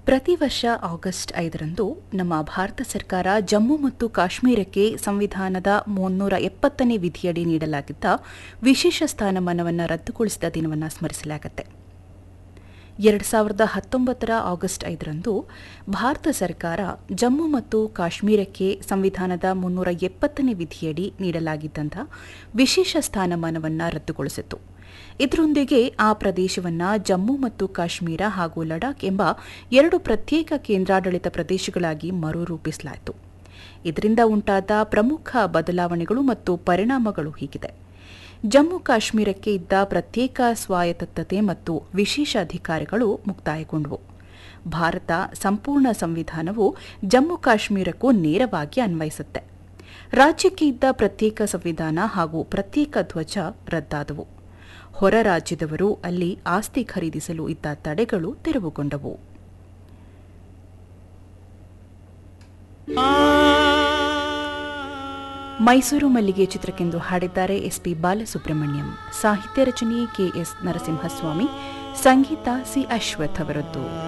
ಪ್ರತಿ ವರ್ಷ ಆಗಸ್ಟ್ ಐದರಂದು ನಮ್ಮ ಭಾರತ ಸರ್ಕಾರ ಜಮ್ಮು ಮತ್ತು ಕಾಶ್ಮೀರಕ್ಕೆ ಸಂವಿಧಾನದ ಮುನ್ನೂರ ಎಪ್ಪತ್ತನೇ ವಿಧಿಯಡಿ ನೀಡಲಾಗಿದ್ದ ವಿಶೇಷ ಸ್ಥಾನಮಾನವನ್ನು ರದ್ದುಗೊಳಿಸಿದ ದಿನವನ್ನು ಸ್ಮರಿಸಲಾಗುತ್ತೆ ಎರಡು ಸಾವಿರದ ಹತ್ತೊಂಬತ್ತರ ಆಗಸ್ಟ್ ಐದರಂದು ಭಾರತ ಸರ್ಕಾರ ಜಮ್ಮು ಮತ್ತು ಕಾಶ್ಮೀರಕ್ಕೆ ಸಂವಿಧಾನದ ಮುನ್ನೂರ ಎಪ್ಪತ್ತನೇ ವಿಧಿಯಡಿ ನೀಡಲಾಗಿದ್ದಂಥ ವಿಶೇಷ ಸ್ಥಾನಮಾನವನ್ನು ರದ್ದುಗೊಳಿಸಿತ್ತು ಇದರೊಂದಿಗೆ ಆ ಪ್ರದೇಶವನ್ನು ಜಮ್ಮು ಮತ್ತು ಕಾಶ್ಮೀರ ಹಾಗೂ ಲಡಾಖ್ ಎಂಬ ಎರಡು ಪ್ರತ್ಯೇಕ ಕೇಂದ್ರಾಡಳಿತ ಪ್ರದೇಶಗಳಾಗಿ ಮರುರೂಪಿಸಲಾಯಿತು ಇದರಿಂದ ಉಂಟಾದ ಪ್ರಮುಖ ಬದಲಾವಣೆಗಳು ಮತ್ತು ಪರಿಣಾಮಗಳು ಹೀಗಿದೆ ಜಮ್ಮು ಕಾಶ್ಮೀರಕ್ಕೆ ಇದ್ದ ಪ್ರತ್ಯೇಕ ಸ್ವಾಯತ್ತತೆ ಮತ್ತು ವಿಶೇಷ ಅಧಿಕಾರಗಳು ಮುಕ್ತಾಯಗೊಂಡವು ಭಾರತ ಸಂಪೂರ್ಣ ಸಂವಿಧಾನವು ಜಮ್ಮು ಕಾಶ್ಮೀರಕ್ಕೂ ನೇರವಾಗಿ ಅನ್ವಯಿಸುತ್ತೆ ರಾಜ್ಯಕ್ಕೆ ಇದ್ದ ಪ್ರತ್ಯೇಕ ಸಂವಿಧಾನ ಹಾಗೂ ಪ್ರತ್ಯೇಕ ಧ್ವಜ ರದ್ದಾದವು ಹೊರ ರಾಜ್ಯದವರು ಅಲ್ಲಿ ಆಸ್ತಿ ಖರೀದಿಸಲು ಇದ್ದ ತಡೆಗಳು ತೆರವುಗೊಂಡವು ಮೈಸೂರು ಮಲ್ಲಿಗೆ ಚಿತ್ರಕ್ಕೆಂದು ಹಾಡಿದ್ದಾರೆ ಎಸ್ಪಿ ಬಾಲಸುಬ್ರಹ್ಮಣ್ಯಂ ಸಾಹಿತ್ಯ ರಚನೆ ಕೆಎಸ್ ನರಸಿಂಹಸ್ವಾಮಿ ಸಂಗೀತ ಸಿ ಅಶ್ವಥ್ ಅವರದ್ದು